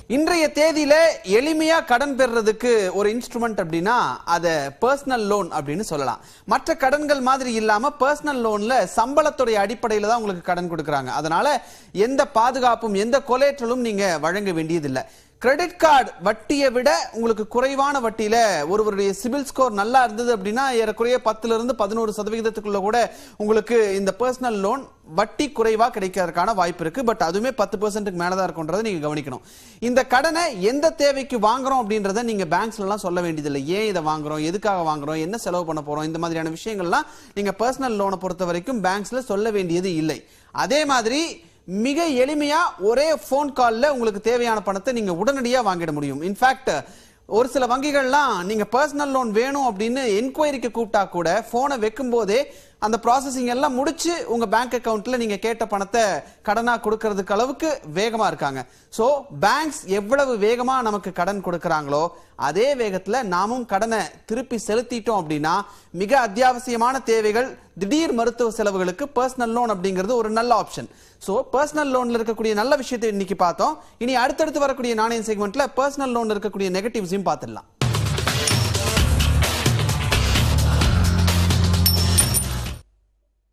இன்றைய தேதியில எளிமையா கடன் பெறுறதுக்கு ஒரு இன்ஸ்ட்ருமெண்ட் அப்படின்னா அதை பர்சனல் லோன் அப்படின்னு சொல்லலாம் மற்ற கடன்கள் மாதிரி இல்லாம பர்சனல் லோன்ல சம்பளத்துடைய அடிப்படையில தான் உங்களுக்கு கடன் கொடுக்கறாங்க அதனால எந்த பாதுகாப்பும் எந்த கொலேற்றலும் நீங்க வழங்க வேண்டியதில்லை கிரெடிட் கார்டு வட்டியை விட உங்களுக்கு குறைவான வட்டியில ஒருவருடைய சிபில் ஸ்கோர் நல்லா இருந்தது அப்படின்னா ஏறக்குறைய பத்துல இருந்து பதினோரு சதவிகிதத்துக்குள்ள கூட உங்களுக்கு இந்த பர்சனல் லோன் வட்டி குறைவா கிடைக்கிறதுக்கான வாய்ப்பு இருக்கு பட் அதுவுமே பத்து பர்சன்ட்டுக்கு மேலதான் இருக்கும்ன்றதை நீங்க கவனிக்கணும் இந்த கடனை எந்த தேவைக்கு வாங்குறோம் அப்படின்றத நீங்க பேங்க்ஸ்ல எல்லாம் சொல்ல வேண்டியதில்லை ஏன் இதை வாங்குறோம் எதுக்காக வாங்குறோம் என்ன செலவு பண்ண போறோம் இந்த மாதிரியான விஷயங்கள்லாம் நீங்க பர்சனல் லோனை பொறுத்த வரைக்கும் பேங்க்ஸ்ல சொல்ல வேண்டியது இல்லை அதே மாதிரி மிக எளிமையா ஒரே ஃபோன் கால்ல உங்களுக்கு தேவையான பணத்தை நீங்க உடனடியா வாங்கிட முடியும் இன்ஃபேக்ட் ஒரு சில வங்கிகள்லாம் நீங்க பர்சனல் லோன் வேணும் அப்படின்னு என்கொயரிக்கு கூப்பிட்டா கூட போனை வைக்கும் போதே அந்த ப்ராசஸிங் எல்லாம் முடிச்சு உங்க பேங்க் அக்கவுண்ட்ல நீங்க கேட்ட பணத்தை கடனா கொடுக்கறதுக்கு அளவுக்கு வேகமா இருக்காங்க சோ பேங்க்ஸ் எவ்வளவு வேகமா நமக்கு கடன் கொடுக்கறாங்களோ அதே வேகத்துல நாமும் கடனை திருப்பி செலுத்திட்டோம் அப்படின்னா மிக அத்தியாவசியமான தேவைகள் திடீர் மருத்துவ செலவுகளுக்கு பர்சனல் லோன் அப்படிங்கிறது ஒரு நல்ல ஆப்ஷன் சோ பர்சனல் லோன்ல இருக்கக்கூடிய நல்ல விஷயத்தை இன்னைக்கு பார்த்தோம் இனி அடுத்தடுத்து வரக்கூடிய நாணயம் செக்மெண்ட்ல பர்சனல் லோன்ல இருக்கக்கூடிய நெகட்டிவ்ஸையும் பார்த்துடலாம்